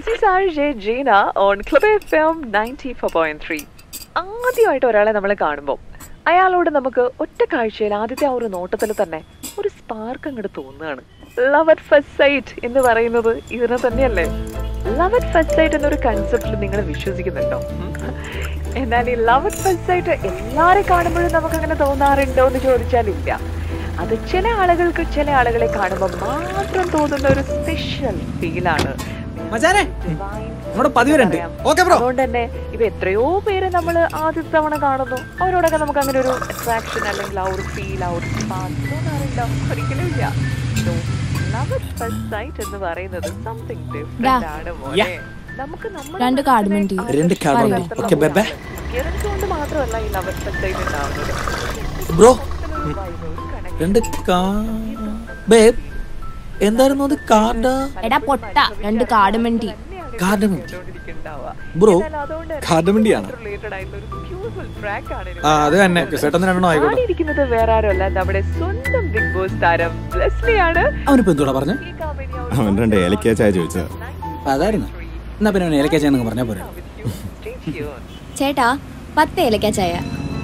This is RJ Gina on Club FM 94.3. ആദ്യമായിട്ട് ഒരാളെ നമ്മൾ കാണുമ്പോൾ അയാളോട് നമുക്ക് ഒറ്റ കാഴ്ചയിൽ ആദ്യത്തെ ആ ഒരു നോട്ടത്തിൽ തന്നെ ഒരു സ്പാർക്ക് അങ്ങോട്ട് തോന്നുകയാണ് ലവ് അറ്റ് ഫസ്റ്റ് സൈറ്റ് എന്ന് പറയുന്നത് ഇതിനെ തന്നെയല്ലേ ലവ് അറ്റ് ഫസ്റ്റ് സൈറ്റ് എന്നൊരു കൺസെപ്റ്റിൽ നിങ്ങൾ വിശ്വസിക്കുന്നുണ്ടോ ഉം. എന്നാൽ ഈ ലവ് അറ്റ് ഫസ്റ്റ് സൈറ്റ് എല്ലാവരെ കാണുമ്പോഴും നമുക്ക് അങ്ങനെ തോന്നാറുണ്ടോ എന്ന് ചോദിച്ചാൽ ഇല്ല അത് ചില ആളുകൾക്ക് ചില ആളുകളെ കാണുമ്പോൾ മാത്രം തോന്നുന്ന ഒരു സ്പെഷ്യൽ ഫീലാണ് മച്ചാനെ നമ്മുടെ പതിവരുണ്ട് ഓക്കെ ബ്രോ അതുകൊണ്ട് തന്നെ ഇവ എത്രയോ പേര് നമ്മൾ ആദ്യത്തെ തവണ കാണുന്നു അവരോടൊക്കെ നമുക്ക് അങ്ങനെ ഒരു അട്രാക്ഷൻ അല്ലെങ്കിൽ ആ ഒരു ഫീൽ ആ ഒരു spark തോന്നാറില്ല ഒരിക്കലും ഇല്ല So, love at first sight എന്ന് പറയുന്നത് സംതിങ് ഡിഫറെന്റ് ആണ് മോനെ Yeah. നമുക്ക് നമ്മുടെ രണ്ട് മനസ്സിനെ കാർഡ് മണ്ടി. ആ ഒരു രണ്ട് കാർഡ് മണ്ടി. മനസ്സിലുള്ള Okay, ബെബെ. appearance കൊണ്ട് മാത്രമല്ല ഈ ലവ് അറ്റ് ഫസ്റ്റ് സൈറ്റ് ഉണ്ടാവുന്നത് ബ്രോ ഒരു vibe, ഒരു connection. രണ്ട് കാ ബേബ് എന്തായിരുന്നു അത് കാർഡാ എടാ പൊട്ട രണ്ട് കാടുമണ്ടി കാർഡമണ്ടി കേട്ടോണ്ടിരിക്കുന്നുണ്ടാവുക. ബ്രോ എന്നാൽ അതുകൊണ്ട് തന്നെ കാർഡമണ്ടിയാണ് related ആയിട്ടുള്ള ഒരു beautiful track ആണ് ഇത്. ആ അത് തന്നെ ചേട്ടൻ രണ്ടെണ്ണം ആയിക്കോട്ടെ പാടിയിരിക്കുന്നത് വേറെ ആരുമല്ല നമ്മുടെ സ്വന്തം ബിഗ് ബോസ് താരം ലെസ്ലിയാണ് അവനിപ്പോ എന്തുകൂടാ പറഞ്ഞേ അവൻ രണ്ട് ഏലക്കാ ചായ ചോദിച്ചതാ അതായിരുന്നു എന്നാ പിന്നെ അവൻ ഏലക്കാ ചെയ്യാൻ പറഞ്ഞാ പോരെ ചേട്ടാ പത്ത് ഏലക്ക ചായ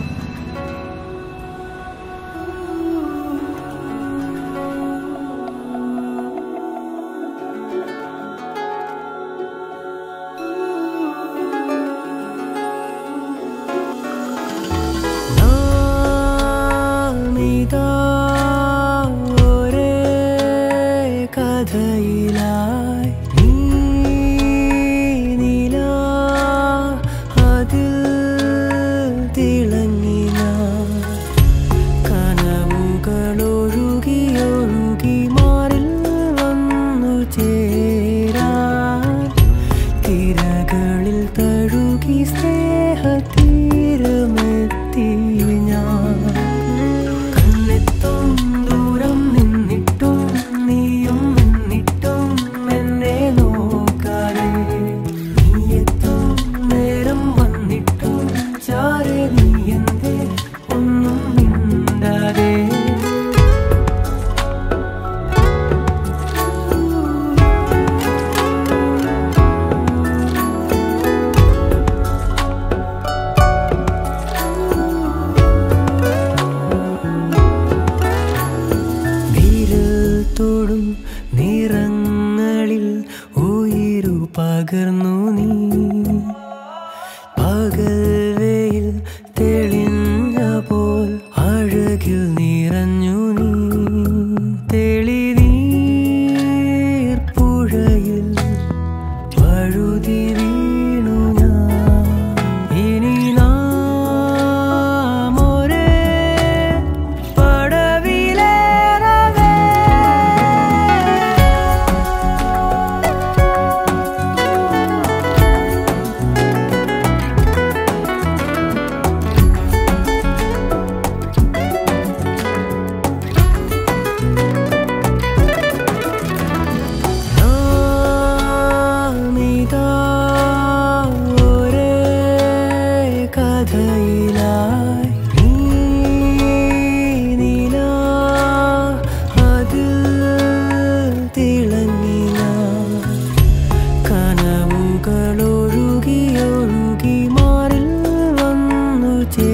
നാമിതാ ഒരേ കഥയിലായി നീ നിലാ അതിൽ തിളങ്ങി ഞാൻ. കനവുകളൊഴുകി ഒഴുകി മാറിൽ വന്നു ചേരാൻ തിരകളിൽ തഴുകി സ്നേഹതീരമെത്തി ഞാൻ കണ്ണെത്തും ദൂരം നിന്നിട്ടും നീയും നിന്നിട്ടും എന്നെ നോക്കാതെ നീയെത്തും നേരം വന്നിട്ടും ചാരെ നീ എന്തേ ഒന്നും മിണ്ടാതെ വിരൽ തൊടും നിറങ്ങളിൽ ഉയിരു പകർന്നു നീ പകൽ വെയിൽ തെളിഞ്ഞ പോൽ അഴകിൽ നിറഞ്ഞു നീ തെളിനീർ പുഴയിൽ വഴുതി വീണു ഞാൻ ഇനി നാം ഒരേ പടവിലേറവേ നാമിതാ ഒരേ കഥയിലായി നീ നിലാ അതിൽ തിളങ്ങി ഞാൻ. കനവുകളൊഴുകി ഒഴുകി മാറിൽ വന്നു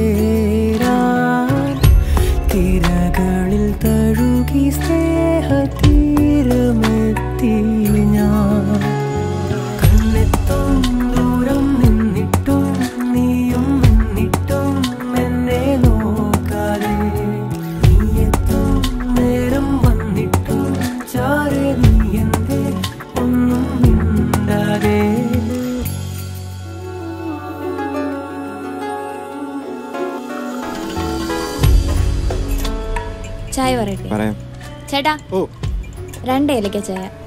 ചേരാൻ തിരകളിൽ തഴുകി സ്നേഹതീരമെത്തി ഞാൻ കണ്ണെത്തും ദൂരം നിന്നിട്ടും നീയും നിന്നിട്ടും എന്നെ നോക്കാതെ നീയെത്തും നേരം വന്നിട്ടും ചാരെ നീ എന്തേ ഒന്നും മിണ്ടാതെ ചായ പറയട്ടെ പറയാം ചേട്ടാ ഓ രണ്ട് ഏലക്ക ചായ